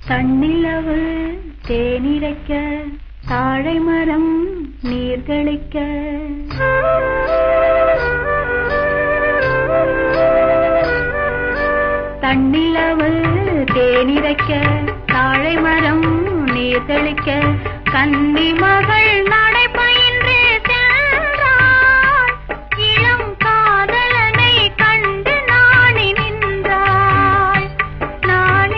தன்னிலவு தேனிரைக்க தாழை மரம் நீர்களிக்க தன்னிலவு தேனிரைக்க தாழை மரம் நீர்களிக்க கன்னி மகள் நடை பயின்று சென்றாள் இளம் காதலனை கண்டு நாணி நின்றாள் நாணி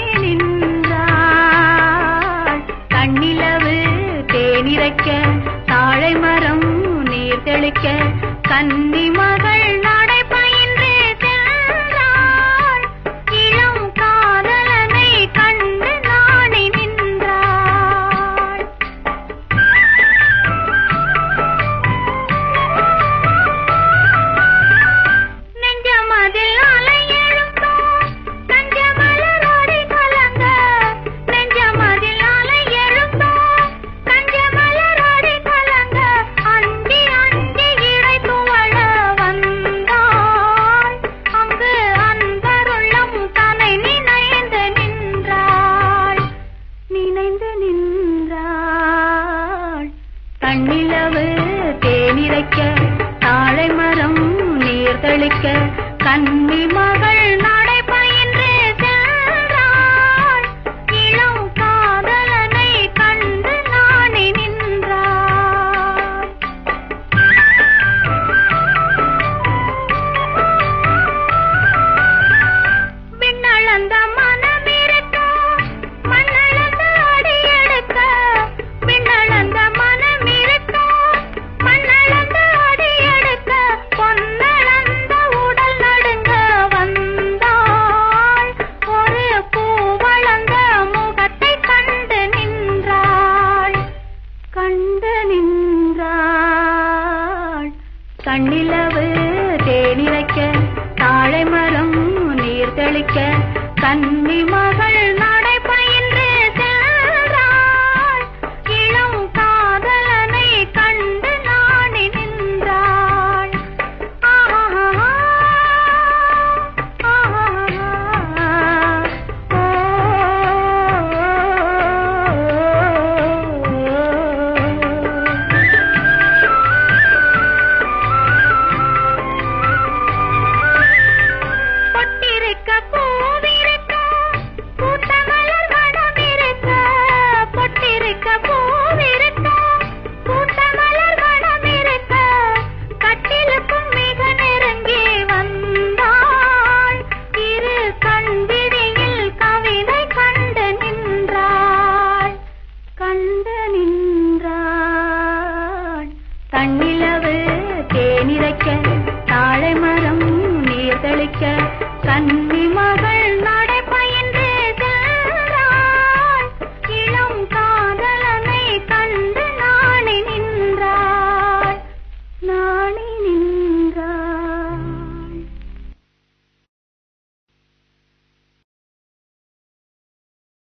நின்றாள் கண்ணிலவு தேனிரைக்க தாழை மரம் நீர் தெளிக்க கன்னி மகள் நடை பயின்று சென்றாள் இளம் காதலனை கண்டு நாணி நின்றாள் நெஞ்சமதில் அலை எழுந்தோம் கஞ்சமலரோடி கலங்க நெஞ்சமதில் அலை எழுந்தோம் கஞ்சமலரோடி கலங்க அஞ்சி அஞ்சி இடை துவள வந்தாள் அங்கு அன்பருள்ளம் தன்னை நினைந்து நின்றாள் நினைந்து நின்றாள் கண்ணிலவு தேனிரைக்க தாழை மரம் நீர் தெளிக்க கன்னி மகள் நடை பயின்று சென்றாள் இளம் காதலனை கண்டு நாணி நின்றாள் விண்ணளந்த மனமிருக்க மண்ணளந்த அடியெடுக்க விண்ணளந்த மனமிருக்க மண்ணளந்த அடியெடுக்க பொன்னளந்த உடல் நடுங்க வந்தாள் ஒரு பூவளந்த முகத்தை கண்டு நின்றாள் கண்டு நின்றாள் கண்ணிலவு தேனிரைக்க தாழை மரம் நீர் தெளிக்க கன்னி மகள் நடை பயின்று சென்றாள் இளம் காதலனை கண்டு நாணி நின்றாள் ஆஹா பொட்டிருக்க பூவிருக்க கூட்டமலர் வனமிருக்க பொட்டிருக்க பூவிருக்க கூட்டமலர் வனமிருக்க கட்டிலுக்கும் மிக நெருங்கி வந்தாள் இரு கண்விழியில் கவிதை கண்டு நின்றாள் கண்டு நின்றாள் தன்னிலவு தேனிரைக்க தாழை மரம் நீர் தெளிக்க கன்னி மகள் நடை பயின்று சென்றாள் இளம் காதலனை கண்டு நாணி நின்றாள் நாணி நின்றாள்